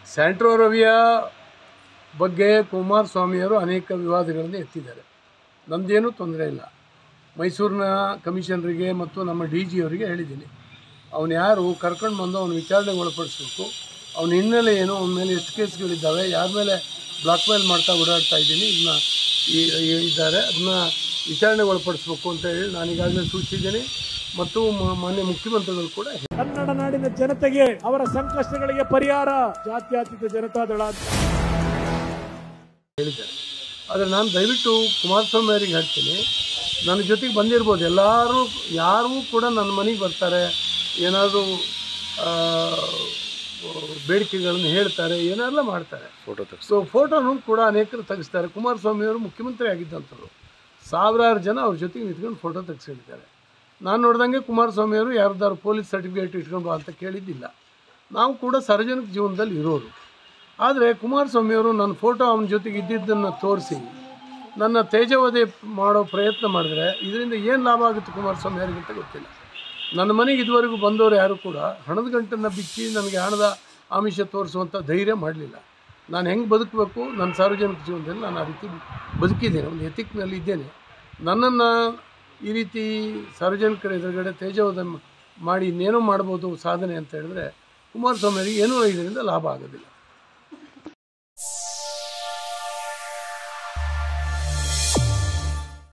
Santro ರವಿಯ ಬಗ್ಗೆ ಕುಮಾರಸ್ವಾಮಿಯವರು ಅನೇಕ ವಿವಾದಗಳನ್ನು ಎತ್ತಿದ್ದಾರೆ ನಮ್ಮದೇನೂ ತೊಂದರೆ ಇಲ್ಲ ಮೈಸೂರಿನ ಕಮಿಷನರಿಗೆ ಮತ್ತು ನಮ್ಮ ಡಿ ಜಿ ಅವರಿಗೆ ಹೇಳಿದ್ದೀನಿ ಅವನು ಯಾರು ಕರ್ಕೊಂಡು ಬಂದು ಅವನು ವಿಚಾರಣೆಗೆ ಒಳಪಡಿಸ್ಬೇಕು ಅವನ ಹಿನ್ನೆಲೆ ಏನು ಅವನ ಮೇಲೆ ಎಷ್ಟು ಕೇಸ್ಗಳಿದ್ದಾವೆ ಯಾರ ಮೇಲೆ ಬ್ಲಾಕ್ ಮೇಲ್ ಮಾಡ್ತಾ ಓಡಾಡ್ತಾ ಇದ್ದೀನಿ ಇದನ್ನ ಈ- ಈ- ಇದ್ದಾರೆ ಅದನ್ನ ವಿಚಾರಣೆಗೆ ಒಳಪಡಿಸ್ಬೇಕು ಅಂತ ಹೇಳಿ ನಾನು ಈಗಾಗಲೇ ಸೂಚಿಸಿದ್ದೀನಿ ಮತ್ತು ಮ- ಮಾನ್ಯ ಮುಖ್ಯಮಂತ್ರಿಗಳು ಕೂಡ ಕನ್ನಡ ನಾಡಿನ ಜನತೆಗೆ ಅವರ ಸಂಕಷ್ಟಗಳಿಗೆ ಪರಿಹಾರ ಜಾತ್ಯತೀತ ಜನತಾದಳ ಅಂತ ಹೇಳಿದ್ದಾರೆ ಆದರೆ ನಾನು ದಯವಿಟ್ಟು ಕುಮಾರಸ್ವಾಮಿ ಅವರಿಗೆ ಹೇಳ್ತೀನಿ ನನ್ನ ಜೊತೆಗೆ ಬಂದಿರ್ಬೋದು ಎಲ್ಲರೂ ಯಾರೂ ಕೂಡ ನನ್ನ ಮನೆಗೆ ಬರ್ತಾರೆ ಏನಾದರೂ ಬೇಡಿಕೆಗಳನ್ನು ಹೇಳ್ತಾರೆ ಏನೆಲ್ಲ ಮಾಡ್ತಾರೆ ಫೋಟೋ ತೆಗ್ಸಿ ಸೊ ಫೋಟೋನು ಕೂಡ ಅನೇಕರು ತೆಗೆಸ್ತಾರೆ ಕುಮಾರಸ್ವಾಮಿ ಅವರು ಮುಖ್ಯಮಂತ್ರಿ ಆಗಿದ್ದಂಥವ್ರು ಸಾವಿರಾರು ಜನ ಅವ್ರ ಜೊತೆಗೆ ನಿಂತ್ಕೊಂಡು ಫೋಟೋ ತೆಗೆಸಿರ್ತಾರೆ ನಾನು ನೋಡ್ದಂಗೆ ಕುಮಾರಸ್ವಾಮಿ ಅವರು ಯಾರ್ದಾರು ಪೊಲೀಸ್ ಸರ್ಟಿಫಿಕೇಟ್ ಇಟ್ಕೊಂಡು ಬಾ ಅಂತ ಕೇಳಿದ್ದಿಲ್ಲ ನಾವು ಕೂಡ ಸಾರ್ವಜನಿಕ ಜೀವನದಲ್ಲಿ ಇರೋರು ಆದರೆ ಕುಮಾರಸ್ವಾಮಿಯವರು ನನ್ನ ಫೋಟೋ ಅವನ ಜೊತೆಗೆ ಇದ್ದಿದ್ದನ್ನು ತೋರಿಸಿ ನನ್ನ ತೇಜವಧೆ ಮಾಡೋ ಪ್ರಯತ್ನ ಮಾಡಿದ್ರೆ ಇದರಿಂದ ಏನು ಲಾಭ ಆಗುತ್ತೆ ಕುಮಾರಸ್ವಾಮಿ ಅವರಿಗಂತ ಗೊತ್ತಿಲ್ಲ ನನ್ನ ಮನೆಗೆ ಇದುವರೆಗೂ ಬಂದವರು ಯಾರು ಕೂಡ ಹಣದ ಗಂಟನ್ನು ಬಿಚ್ಚಿ ನನಗೆ ಹಣದ ಆಮಿಷ ತೋರಿಸುವಂಥ ಧೈರ್ಯ ಮಾಡಲಿಲ್ಲ ನಾನು ಹೆಂಗೆ ಬದುಕಬೇಕು ನನ್ನ ಸಾರ್ವಜನಿಕ ಜೀವನದಲ್ಲಿ ನಾನು ಆ ರೀತಿ ಬದುಕಿದ್ದೇನೆ ಒಂದು ಎಥಿಕ್ನಲ್ಲಿ ಇದ್ದೇನೆ ನನ್ನನ್ನು ಈ ರೀತಿ ಸಾರ್ವಜನಿಕರ ಎದುರುಗಡೆ ತೇಜವಧೆ ಮಾಡಿ ಇನ್ನೇನೋ ಮಾಡ್ಬೋದು ಸಾಧನೆ ಅಂತ ಹೇಳಿದ್ರೆ ಕುಮಾರಸ್ವಾಮಿ ಅವರಿಗೆ ಏನೂ ಇದರಿಂದ ಲಾಭ ಆಗೋದಿಲ್ಲ